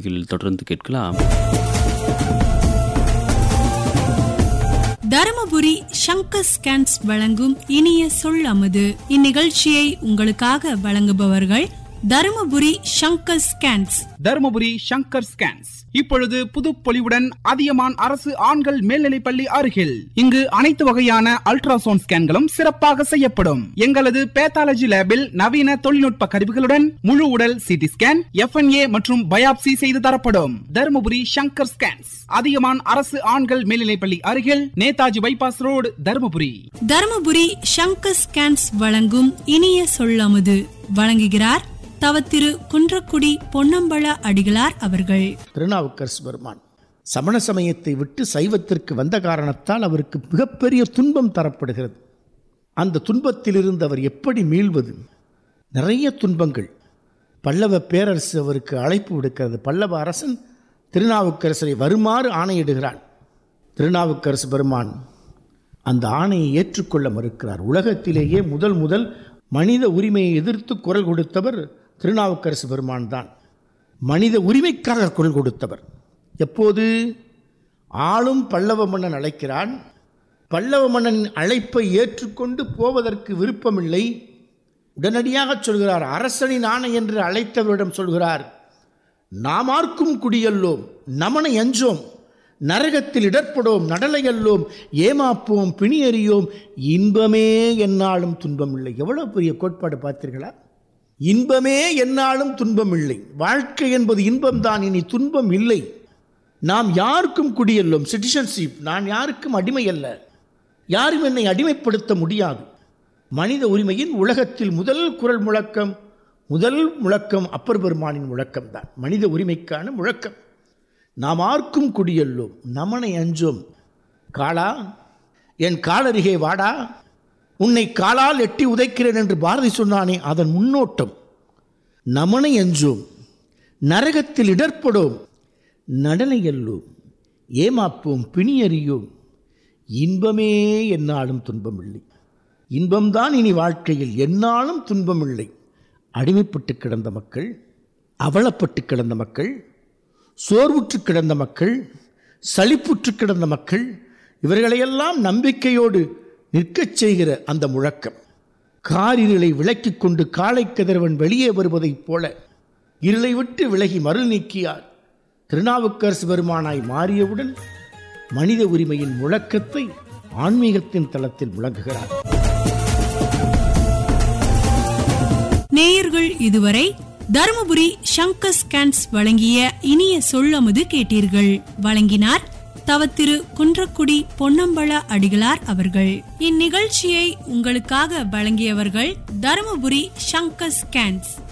கேள்விகள் தொடர்ந்து கேட்கலாம் தருமபுரி சங்கர் ஸ்கேன்ஸ் வழங்கும் இனிய சொல் அமுது இந்நிகழ்ச்சியை உங்களுக்காக வழங்குபவர்கள் தருமபுரி சங்கர் ஸ்கேன்ஸ் தருமபுரி சங்கர் ஸ்கேன்ஸ் இப்பொழுது புதுப்பொலிவுடன் அதியமான் அரசு ஆண்கள் மேல்நிலைப்பள்ளி அருகில் இங்கு அனைத்து வகையான அல்ட்ராசவுண்ட் ஸ்கேன்களும் சிறப்பாக செய்யப்படும் எங்களது பேத்தாலஜி லேபில் நவீன தொழில்நுட்ப கருவிகளுடன் முழு உடல் சிடி ஸ்கேன் எஃப்என்ஏ மற்றும் பயாப்சி செய்து தரப்படும் தருமபுரி சங்கர் ஸ்கேன்ஸ் அதியமான் அரசு ஆண்கள் மேல்நிலைப்பள்ளி அருகில் Netaji bypass road Dharmapuri Dharmapuri Shankar scans வழங்கும் இனிய சொல்லமுது வழங்குகிறார் தவத்திரு குன்றக்குடி பொன்னம்பல அடிகளார் அவர்கள் திருநாவுக்கரசு பெருமான் சமண சமயத்தை விட்டு சைவத்திற்கு வந்த காரணத்தால் அவருக்கு மிகப்பெரிய துன்பம் தரப்படுகிறது அந்த துன்பத்திலிருந்து அவர் எப்படி மீள்வது நிறைய துன்பங்கள் பல்லவ பேரரசு அவருக்கு அழைப்பு விடுக்கிறது பல்லவ அரசன் திருநாவுக்கரசரை வருமாறு ஆணையிடுகிறான் திருநாவுக்கரசு பெருமான் அந்த ஆணையை ஏற்றுக்கொள்ள மறுக்கிறார் உலகத்திலேயே முதல் முதல் மனித உரிமையை எதிர்த்து குரல் கொடுத்தவர் திருநாவுக்கரசு பெருமான் தான் மனித உரிமைக்காக குரல் கொடுத்தவர் எப்போது ஆளும் பல்லவ மன்னன் அழைக்கிறான் பல்லவ மன்னனின் அழைப்பை ஏற்றுக்கொண்டு போவதற்கு விருப்பமில்லை உடனடியாக சொல்கிறார் அரசனின் ஆணை என்று அழைத்தவரிடம் சொல்கிறார் நாமார்க்கும் குடியல்லோம் நமனை அஞ்சோம் நரகத்தில் இடர்படோம் நடலையல்லோம் ஏமாப்போம் பிணியறியோம் இன்பமே என்னாலும் துன்பமில்லை எவ்வளோ பெரிய கோட்பாடு பார்த்தீர்களா இன்பமே என்னாலும் துன்பம் இல்லை வாழ்க்கை என்பது இன்பம்தான் இனி துன்பம் இல்லை நாம் யாருக்கும் குடியல்லோம் சிட்டிசன்ஷிப் நான் யாருக்கும் அடிமை அல்ல யாரும் என்னை அடிமைப்படுத்த முடியாது மனித உரிமையின் உலகத்தில் முதல் குரல் முழக்கம் முதல் முழக்கம் அப்பர் பெருமானின் முழக்கம்தான் மனித உரிமைக்கான முழக்கம் நாம் ஆர்க்கும் குடியல்லோம் நமனை அஞ்சோம் காளா என் காலருகே வாடா உன்னை காலால் எட்டி உதைக்கிறேன் என்று பாரதி சொன்னானே அதன் முன்னோட்டம் நமனை அஞ்சோம் நரகத்தில் இடர்படோம் நடனையல்லோம் ஏமாப்போம் பிணியறியோம் இன்பமே என்னாலும் துன்பமில்லை இன்பம்தான் இனி வாழ்க்கையில் என்னாலும் துன்பமில்லை அடிமைப்பட்டு கிடந்த மக்கள் அவலப்பட்டு கிடந்த மக்கள் சோர்வுற்று கிடந்த மக்கள் சலிப்புற்று கிடந்த மக்கள் இவர்களையெல்லாம் நம்பிக்கையோடு நிற்கச் செய்கிற அந்த முழக்கம் காரிருளை விளக்கிக் கொண்டு காளை கதிரவன் வெளியே வருவதைப் போல இருளை விட்டு விலகி மருள் நீக்கியார் திருநாவுக்கரசு பெருமானாய் மாறியவுடன் மனித உரிமையின் முழக்கத்தை ஆன்மீகத்தின் தளத்தில் முழங்குகிறார் நேயர்கள் இதுவரை தருமபுரி சங்கர் ஸ்கேன்ஸ் வழங்கிய இனிய சொல்லமுது கேட்டீர்கள் வழங்கினார் தவத்திரு குன்றக்குடி பொன்னம்பல அடிகளார் அவர்கள் இந்நிகழ்ச்சியை உங்களுக்காக வழங்கியவர்கள் தருமபுரி சங்கர் ஸ்கேன்ஸ்